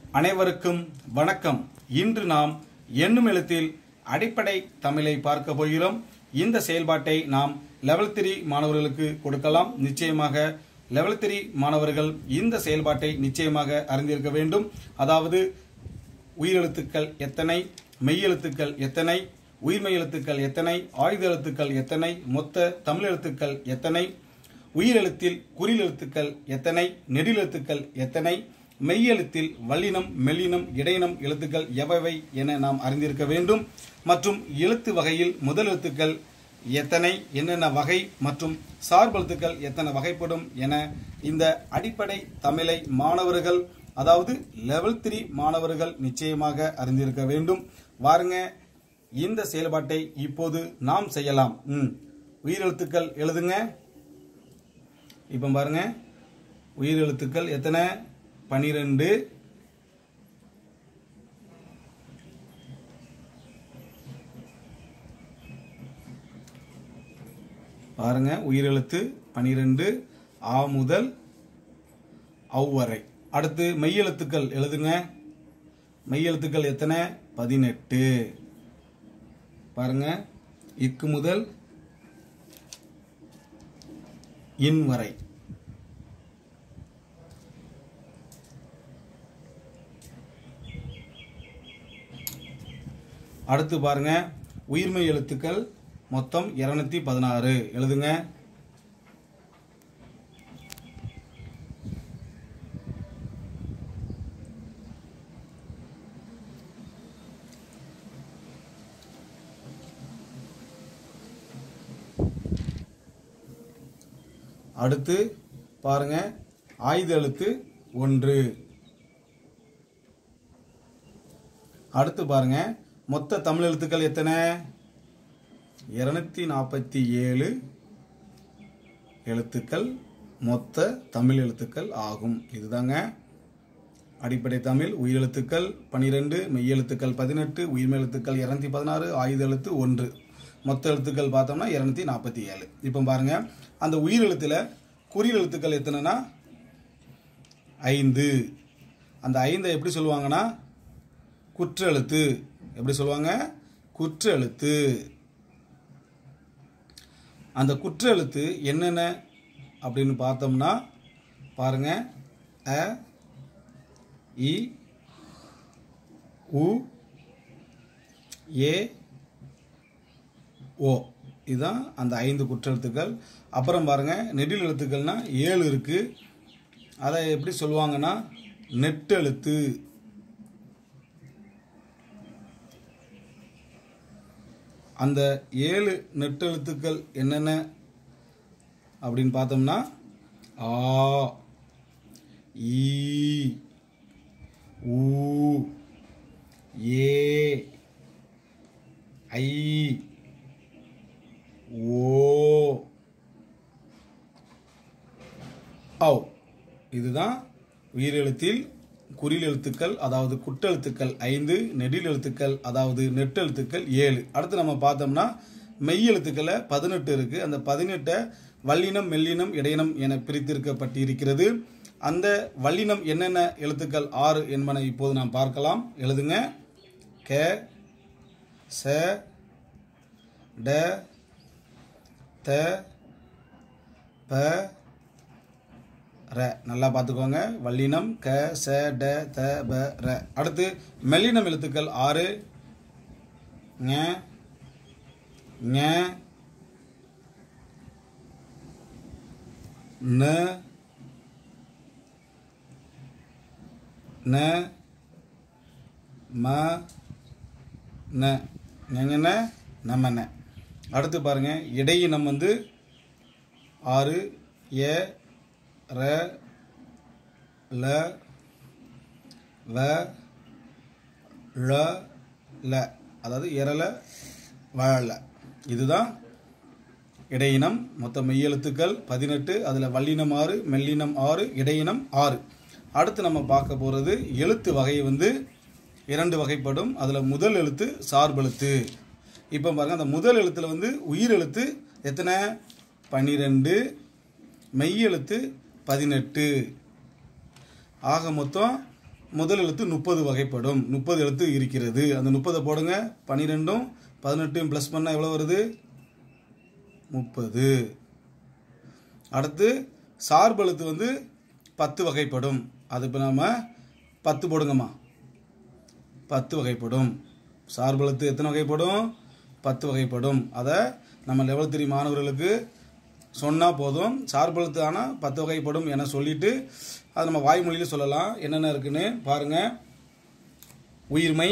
அனைவருக்கும் வணக்கம் இன்று நாம் எண்ணும் எழுத்தில் அடிப்படை தமிழை பார்க்க போகிறோம் இந்த செயல்பாட்டை நாம் லெவல் த்ரீ மாணவர்களுக்கு கொடுக்கலாம் நிச்சயமாக லெவல் த்ரீ மாணவர்கள் இந்த செயல்பாட்டை நிச்சயமாக அறிந்திருக்க வேண்டும் அதாவது உயிரெழுத்துக்கள் எத்தனை மெய்யெழுத்துக்கள் எத்தனை உயிர்மெய் எழுத்துக்கள் எத்தனை ஆயுத எழுத்துக்கள் எத்தனை மொத்த தமிழ் எழுத்துக்கள் எத்தனை உயிரெழுத்தில் குறில் எழுத்துக்கள் எத்தனை நெடிலெழுத்துக்கள் எத்தனை மெய்யெழுத்தில் வல்லினம் மெல்லினம் இடையினம் எழுத்துக்கள் எவைவை என நாம் அறிந்திருக்க வேண்டும் மற்றும் எழுத்து வகையில் முதல் எழுத்துக்கள் எத்தனை என்னென்ன வகை மற்றும் சார்பெழுத்துக்கள் எத்தனை வகைப்படும் என இந்த அடிப்படை தமிழை மாணவர்கள் அதாவது லெவல் த்ரீ மாணவர்கள் நிச்சயமாக அறிந்திருக்க வேண்டும் வாருங்க இந்த செயல்பாட்டை இப்போது நாம் செய்யலாம் ம் உயிரெழுத்துக்கள் எழுதுங்க இப்போ பாருங்க உயிரெழுத்துக்கள் எத்தனை பனிரெண்டு பாருங்க உயிரெழுத்து பனிரெண்டு ஆ முதல் அவ் வரை அடுத்து மெய்யெழுத்துக்கள் எழுதுங்க மெய்யெழுத்துக்கள் எத்தனை பதினெட்டு பாருங்க இக்கு முதல் இன் வரை அடுத்து பாருங்க உயிர்மெய் எழுத்துக்கள் மொத்தம் இருநூத்தி பதினாறு எழுதுங்க அடுத்து பாருங்க ஆயுத எழுத்து ஒன்று அடுத்து பாருங்க மொத்த தமிழ் எழுத்துக்கள் எத்தனை இருநூத்தி நாற்பத்தி ஏழு எழுத்துக்கள் மொத்த தமிழ் எழுத்துக்கள் ஆகும் இதுதாங்க அடிப்படை தமிழ் உயிரெழுத்துக்கள் பனிரெண்டு மெய்யெழுத்துக்கள் பதினெட்டு உயிர்மெய் எழுத்துக்கள் இரநூத்தி பதினாறு ஆயுத எழுத்து ஒன்று மொத்த எழுத்துக்கள் பார்த்தோம்னா இரநூத்தி நாற்பத்தி ஏழு இப்போ பாருங்க அந்த உயிர் எழுத்துல குறில் எழுத்துக்கள் எத்தனைனா ஐந்து அந்த ஐந்தை எப்படி சொல்லுவாங்கன்னா குற்றெழுத்து எப்படி சொல்லுவாங்க குற்றெழுத்து அந்த குற்றெழுத்து என்னென்ன அப்படின்னு பார்த்தோம்னா பாருங்க அ இ உ ஏ ஓ இதுதான் அந்த ஐந்து குற்றெழுத்துக்கள் அப்புறம் பாருங்க நெடில் எழுத்துக்கள்னா ஏழு இருக்கு அதை எப்படி சொல்லுவாங்கன்னா நெட்டெழுத்து அந்த ஏழு நெட்டெழுத்துக்கள் என்னென்ன அப்படின்னு பார்த்தோம்னா ஆ ஈ ஊ ஏ ஐ ஓ ஔ இதுதான் உயிரெழுத்தில் குறில் எழுத்துக்கள் அதாவது குட்டெழுத்துக்கள் ஐந்து நெடில் எழுத்துக்கள் அதாவது நெட்டெழுத்துக்கள் ஏழு அடுத்து நம்ம பார்த்தோம்னா மெய் எழுத்துக்களை பதினெட்டு இருக்கு அந்த பதினெட்டை வல்லினம் மெல்லினம் இடையினம் என பிரித்திருக்கப்பட்டு இருக்கிறது அந்த வல்லினம் என்னென்ன எழுத்துக்கள் ஆறு என்பன இப்போது நாம் பார்க்கலாம் எழுதுங்க க ச ட த ப ர நல்லா பார்த்துக்கோங்க வல்லினம் க ச ட த ப ர அடுத்து மெல்லினம் எழுத்துக்கள் ஆறு ஞ ஞ ந ந ம ந ஞங்கன நம்மன அடுத்து பாருங்க இடையினம் வந்து ஆறு ஏ ர ல வ ழ ல அதாவது இரல வள இதுதான் இடையினம் மொத்த மெய்யெழுத்துக்கள் பதினெட்டு அதில் வல்லினம் ஆறு மெல்லினம் ஆறு இடையினம் ஆறு அடுத்து நம்ம பார்க்க போகிறது எழுத்து வகை வந்து இரண்டு வகைப்படும் அதில் முதல் எழுத்து சார்பெழுத்து இப்போ பாருங்க அந்த முதல் எழுத்துல வந்து உயிர் எழுத்து எத்தனை பன்னிரெண்டு மெய்யெழுத்து பதினெட்டு ஆக மொத்தம் முதல் எழுத்து முப்பது வகைப்படும் முப்பது எழுத்து இருக்கிறது அந்த முப்பதை போடுங்க பன்னிரெண்டும் பதினெட்டும் ப்ளஸ் பண்ணால் எவ்வளோ வருது முப்பது அடுத்து சார்பெழுத்து வந்து பத்து வகைப்படும் அது இப்போ நாம் பத்து போடுங்கம்மா பத்து வகைப்படும் சார்பெழுத்து எத்தனை வகைப்படும் பத்து வகைப்படும் அதை நம்ம லெவல் த்ரீ மாணவர்களுக்கு சொன்னால் போதும் சார்பெழுத்து ஆனால் பத்து வகைப்படும் என சொல்லிட்டு அது நம்ம வாய்மொழியில் சொல்லலாம் என்னென்ன இருக்குன்னு பாருங்கள் உயிர்மை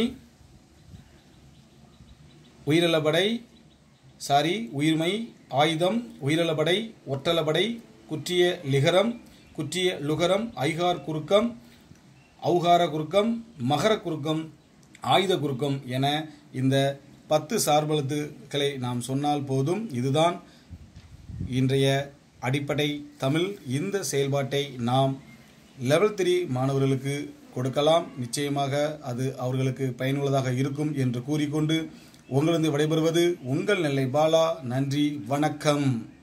உயிரிழபடை சாரி உயிர்மை ஆயுதம் உயிரிழபடை ஒற்றலபடை குற்றிய லிகரம் குற்றிய லுகரம் ஐகார் குறுக்கம் ஔகார குறுக்கம் மகர குறுக்கம் ஆயுத குறுக்கம் என இந்த பத்து சார்பெழுத்துக்களை நாம் சொன்னால் போதும் இதுதான் இன்றைய அடிப்படை தமிழ் இந்த செயல்பாட்டை நாம் லெவல் த்ரீ மாணவர்களுக்கு கொடுக்கலாம் நிச்சயமாக அது அவர்களுக்கு பயனுள்ளதாக இருக்கும் என்று கூறிக்கொண்டு உங்களிருந்து விடைபெறுவது உங்கள் நெல்லை பாலா நன்றி வணக்கம்